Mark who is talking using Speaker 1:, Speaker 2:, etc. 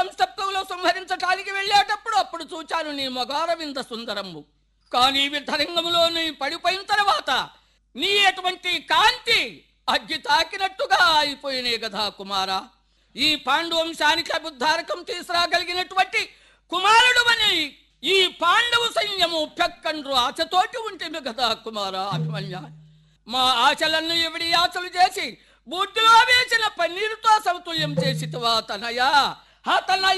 Speaker 1: సంస్థప్తంలో సంహరించటానికి వెళ్ళేటప్పుడు అప్పుడు చూచాను నీ మొగారవింద సుందరము కానీ విధరంగములో నీ పడిపోయిన తర్వాత నీ అటువంటి కాంతి అగ్గి తాకినట్టుగా అయిపోయినే కదా కుమారా ఈ పాండు వంశానికి అబుద్ధారకం తీసుకురాగలిగినటువంటి కుమారుడు అని ఈ పాండవ సైన్యము పెక్కండ్రు ఆశతోటి ఉంటుంది కదా కుమారా అభిమన్య మా ఆశలను ఎవడి ఆశలు చేసి బూడ్డులో వేసిన పన్నీరుతో సమతుల్యం చేసి తనయా ఆ తన